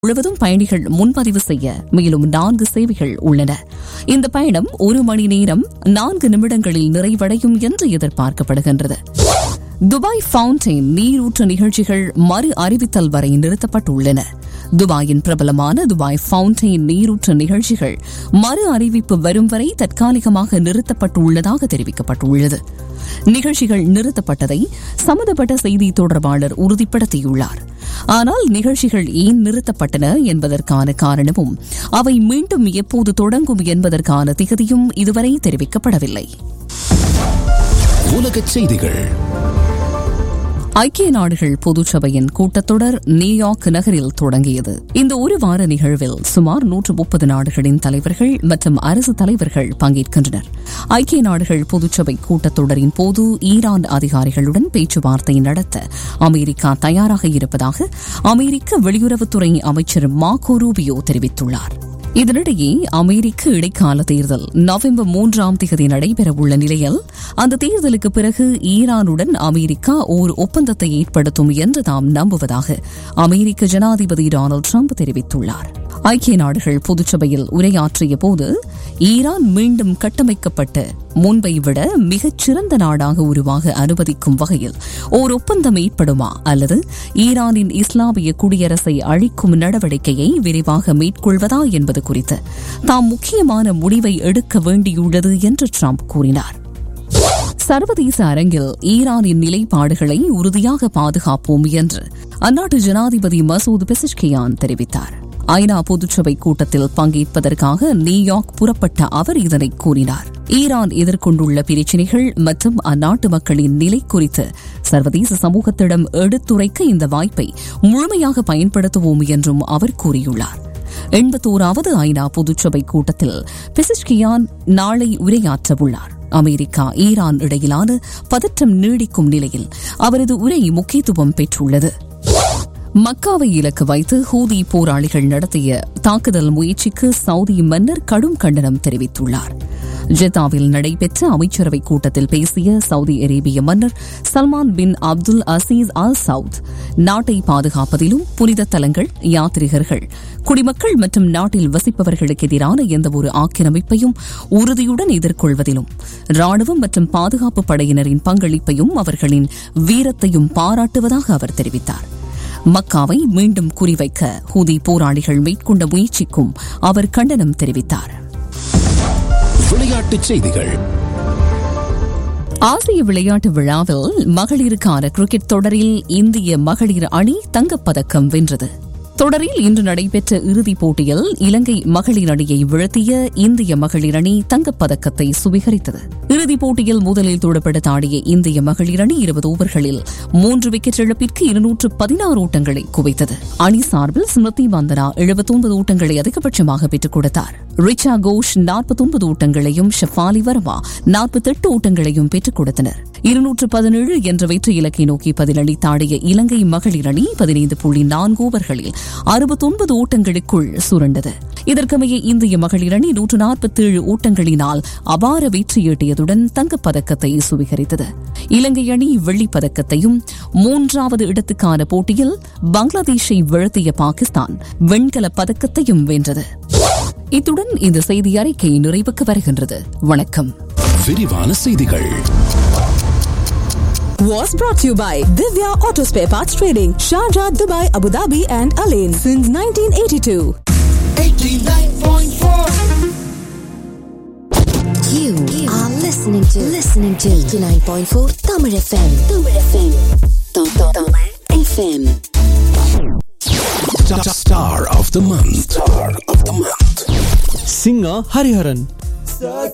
முழுவதும் பயணிகள் முன்பதிவு செய்ய மேலும் நான்கு சேவைகள் உள்ளன இந்த பயணம் ஒரு மணி நேரம் நான்கு நிமிடங்களில் நிறைவடையும் என்று எதிர்பார்க்கப்படுகின்றது துபாய் ஃபவுண்டைன் நீரூற்று நிகழ்ச்சிகள் மறு அறிவித்தல் வரை நிறுத்தப்பட்டுள்ளன துபாயின் பிரபலமான துபாய் ஃபவுண்டைன் நீரூற்று நிகழ்ச்சிகள் மறு அறிவிப்பு வரும் வரை தற்காலிகமாக நிறுத்தப்பட்டுள்ளதாக தெரிவிக்கப்பட்டுள்ளது நிகழ்ச்சிகள் நிறுத்தப்பட்டதை சம்பந்தப்பட்ட செய்தி தொடர்பாளர் உறுதிப்படுத்தியுள்ளார் ஆனால் நிகழ்ச்சிகள் ஏன் நிறுத்தப்பட்டன என்பதற்கான காரணமும் அவை மீண்டும் எப்போது தொடங்கும் என்பதற்கான திகதியும் இதுவரை தெரிவிக்கப்படவில்லை உலகச் செய்திகள் ஐக்கிய நாடுகள் பொதுச்சபையின் கூட்டத்தொடர் நியூயார்க் நகரில் தொடங்கியது இந்த ஒரு வார நிகழ்வில் சுமார் நூற்று முப்பது நாடுகளின் தலைவர்கள் மற்றும் அரசு தலைவர்கள் பங்கேற்கின்றனர் ஐக்கிய நாடுகள் பொதுச்சபை கூட்டத்தொடரின் போது ஈரான் அதிகாரிகளுடன் பேச்சுவார்த்தை நடத்த அமெரிக்கா தயாராக இருப்பதாக அமெரிக்க வெளியுறவுத்துறை அமைச்சர் மார்கோ ரூபியோ தெரிவித்துள்ளார் இதனிடையே அமெரிக்க இடைக்கால தேர்தல் நவம்பர் மூன்றாம் தேதி நடைபெறவுள்ள நிலையில் அந்த தேர்தலுக்கு பிறகு ஈரானுடன் அமெரிக்கா ஓர் ஒப்பந்தத்தை ஏற்படுத்தும் என்று தாம் நம்புவதாக அமெரிக்க ஜனாதிபதி டொனால்டு ட்ரம்ப் தெரிவித்துள்ளார் ஐக்கிய நாடுகள் பொதுச்சபையில் உரையாற்றிய போது ஈரான் மீண்டும் கட்டமைக்கப்பட்டு முன்பை விட மிகச் சிறந்த நாடாக உருவாக அனுமதிக்கும் வகையில் ஓர் ஒப்பந்தம் ஏற்படுமா அல்லது ஈரானின் இஸ்லாமிய குடியரசை அழிக்கும் நடவடிக்கையை விரைவாக மேற்கொள்வதா என்பது குறித்து தாம் முக்கியமான முடிவை எடுக்க வேண்டியுள்ளது என்று ட்ரம்ப் கூறினார் சர்வதேச அரங்கில் ஈரானின் நிலைப்பாடுகளை உறுதியாக பாதுகாப்போம் என்று அந்நாட்டு ஜனாதிபதி மசூத் பெசிஷ்கியான் தெரிவித்தார் ஐநா பொதுச்சபை கூட்டத்தில் பங்கேற்பதற்காக நியூயார்க் புறப்பட்ட அவர் இதனை கூறினார் ஈரான் எதிர்கொண்டுள்ள பிரச்சினைகள் மற்றும் அந்நாட்டு மக்களின் நிலை குறித்து சர்வதேச சமூகத்திடம் எடுத்துரைக்க இந்த வாய்ப்பை முழுமையாக பயன்படுத்துவோம் என்றும் அவர் கூறியுள்ளார் எண்பத்தோராவது ஐநா பொதுச்சபை கூட்டத்தில் பெசிஷ்கியான் நாளை உரையாற்றவுள்ளார் அமெரிக்கா ஈரான் இடையிலான பதற்றம் நீடிக்கும் நிலையில் அவரது உரை முக்கியத்துவம் பெற்றுள்ளது மக்காவை இலக்கு வைத்து ஹூதி போராளிகள் நடத்திய தாக்குதல் முயற்சிக்கு சவுதி மன்னர் கடும் கண்டனம் தெரிவித்துள்ளார் ஜெத்தாவில் நடைபெற்ற அமைச்சரவைக் கூட்டத்தில் பேசிய சவுதி அரேபிய மன்னர் Salman bin Abdul Aziz Al Saud நாட்டை பாதுகாப்பதிலும் புனித தலங்கள் யாத்ரிகர்கள் குடிமக்கள் மற்றும் நாட்டில் வசிப்பவர்களுக்கு எதிரான எந்தவொரு ஆக்கிரமிப்பையும் உறுதியுடன் எதிர்கொள்வதிலும் ராணுவம் மற்றும் பாதுகாப்பு படையினரின் பங்களிப்பையும் அவர்களின் வீரத்தையும் பாராட்டுவதாக அவர் தெரிவித்தார் மக்காவை மீண்டும் குறிவைக்க ஹூதி போராளிகள் மேற்கொண்ட முயற்சிக்கும் அவர் கண்டனம் தெரிவித்தார் விளையாட்டுச் செய்திகள் ஆசிய விளையாட்டு விழாவில் மகளிருக்கான கிரிக்கெட் தொடரில் இந்திய மகளிர் அணி தங்கப்பதக்கம் வென்றது தொடரில் இன்று நடைபெற்ற இறுதிப் போட்டியில் இலங்கை மகளிர் அணியை வீழ்த்திய இந்திய மகளிர் அணி தங்கப்பதக்கத்தை சுவீகரித்தது இறுதிப் போட்டியில் முதலில் துடுப்படுத்த ஆடிய இந்திய மகளிர் அணி இருபது ஓவர்களில் மூன்று விக்கெட் இழப்பிற்கு இருநூற்று பதினாறு ஓட்டங்களை குவித்தது அணி சார்பில் ஸ்மிருதி மந்தனா எழுபத்தொன்பது ஓட்டங்களை அதிகபட்சமாக பெற்றுக் கொடுத்தார் ரிச்சா கோஷ் நாற்பத்தொன்பது ஓட்டங்களையும் ஷஃபாலி வர்மா நாற்பத்தெட்டு ஓட்டங்களையும் பெற்றுக் கொடுத்தனர் இருநூற்று பதினேழு என்ற வெற்றி இலக்கை நோக்கி பதிலளித்தாடிய இலங்கை மகளிர் அணி பதினைந்து புள்ளி நான்கு ஓவர்களில் அறுபத்தொன்பது ஓட்டங்களுக்குள் சுரண்டது இதற்கமைய இந்திய மகளிர் அணி நூற்று நாற்பத்தேழு ஓட்டங்களினால் அபார வெற்றியீட்டியதுடன் தங்கப்பதக்கத்தை சுவீகரித்தது இலங்கை அணி வெள்ளிப்பதக்கத்தையும் மூன்றாவது இடத்துக்கான போட்டியில் பங்களாதேஷை வீழ்த்திய பாகிஸ்தான் வெண்கலப் பதக்கத்தையும் வென்றது இத்துடன் இந்த செய்தி அறிக்கை நிறைவுக்கு வருகின்றது வணக்கம் விரிவான செய்திகள் was brought to you by Divya Auto Spare Parts Trading, Sharjah, Dubai, Abu Dhabi, and Alain since 1982. You, are listening to listening to 89.4 Tamil FM. Tamil FM. Tam- tam- Tamil FM. Star of the month. Star of the month. singer Hariharan.